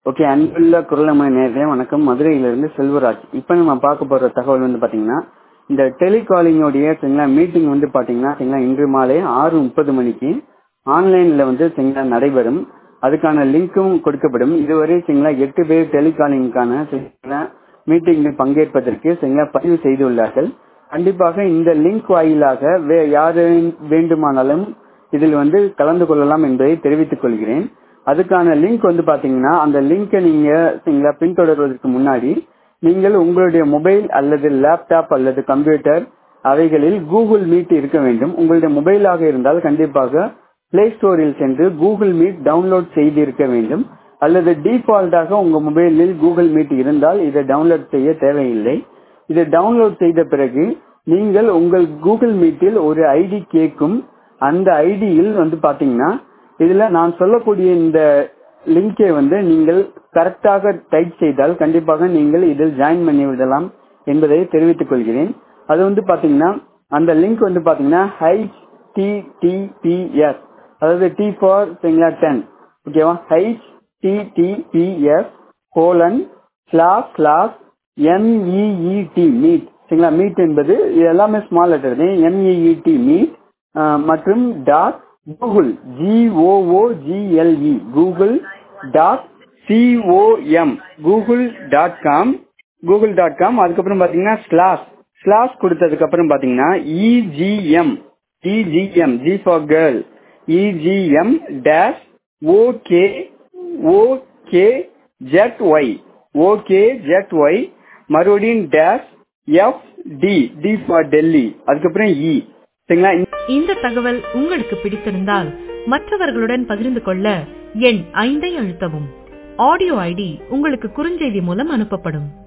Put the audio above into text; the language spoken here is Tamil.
ஓகே அன்புள்ள குரலமணி நேர்களே வணக்கம் மதுரையிலிருந்து செல்வராஜ் இப்போ நம்ம பார்க்க போற தகவல் வந்து பாத்தீங்கன்னா இந்த டெலிகாலிங்கோடைய சரிங்களா மீட்டிங் வந்து பாத்தீங்கன்னா சரிங்களா இன்று மாலை ஆறு முப்பது மணிக்கு ஆன்லைன்ல வந்து சரிங்களா நடைபெறும் அதுக்கான லிங்க்கும் கொடுக்கப்படும் இதுவரை சரிங்களா எட்டு பேர் டெலிகாலிங்கான சரிங்களா மீட்டிங்கில் பங்கேற்பதற்கு சரிங்களா பதிவு செய்துள்ளார்கள் கண்டிப்பாக இந்த லிங்க் வாயிலாக வே யாரு வேண்டுமானாலும் இதில் வந்து கலந்து கொள்ளலாம் என்பதை தெரிவித்துக் கொள்கிறேன் அதுக்கான லிங்க் வந்து பாத்தீங்கன்னா அந்த லிங்கை நீங்க சரிங்களா பின்தொடர்வதற்கு முன்னாடி நீங்கள் உங்களுடைய மொபைல் அல்லது லேப்டாப் அல்லது கம்ப்யூட்டர் அவைகளில் கூகுள் மீட் இருக்க வேண்டும் உங்களுடைய மொபைலாக இருந்தால் கண்டிப்பாக பிளே ஸ்டோரில் சென்று கூகுள் மீட் டவுன்லோட் செய்து இருக்க வேண்டும் அல்லது டிஃபால்ட்டாக உங்க மொபைலில் கூகுள் மீட் இருந்தால் இதை டவுன்லோட் செய்ய தேவையில்லை இதை டவுன்லோட் செய்த பிறகு நீங்கள் உங்கள் கூகுள் மீட்டில் ஒரு ஐடி கேட்கும் அந்த ஐடியில் வந்து பாத்தீங்கன்னா இதுல நான் சொல்லக்கூடிய இந்த லிங்கை வந்து நீங்கள் கரெக்டாக டைப் செய்தால் கண்டிப்பாக நீங்கள் இதில் ஜாயின் பண்ணி விடலாம் என்பதை தெரிவித்துக் கொள்கிறேன் அது வந்து பாத்தீங்கன்னா அந்த லிங்க் வந்து பாத்தீங்கன்னா ஹைச் டிடிபிஎஸ் அதாவது டி ஃபார் சரிங்களா டென் ஓகேவா H TTPS colon slash slash MEET meet சரிங்களா மீட் என்பது இது எல்லாமே ஸ்மால் லெட்டர் எம்இஇடி மீட் மற்றும் dot Google GOOGLE Google dot COM Google dot com Google dot com அதுக்கப்புறம் பாத்தீங்கன்னா ஸ்லாஸ் ஸ்லாஸ் கொடுத்ததுக்கு அப்புறம் பாத்தீங்கன்னா EGM EGM G for girl EGM dash okay okay Z Y okay Z Y மறுபடியும் dash F T D for Delhi அதுக்கப்புறம் இ சரிங்களா இந்த தகவல் உங்களுக்கு பிடித்திருந்தால் மற்றவர்களுடன் பகிர்ந்து கொள்ள எண் ஐந்தை அழுத்தவும் ஆடியோ ஐடி உங்களுக்கு குறுஞ்செய்தி மூலம் அனுப்பப்படும்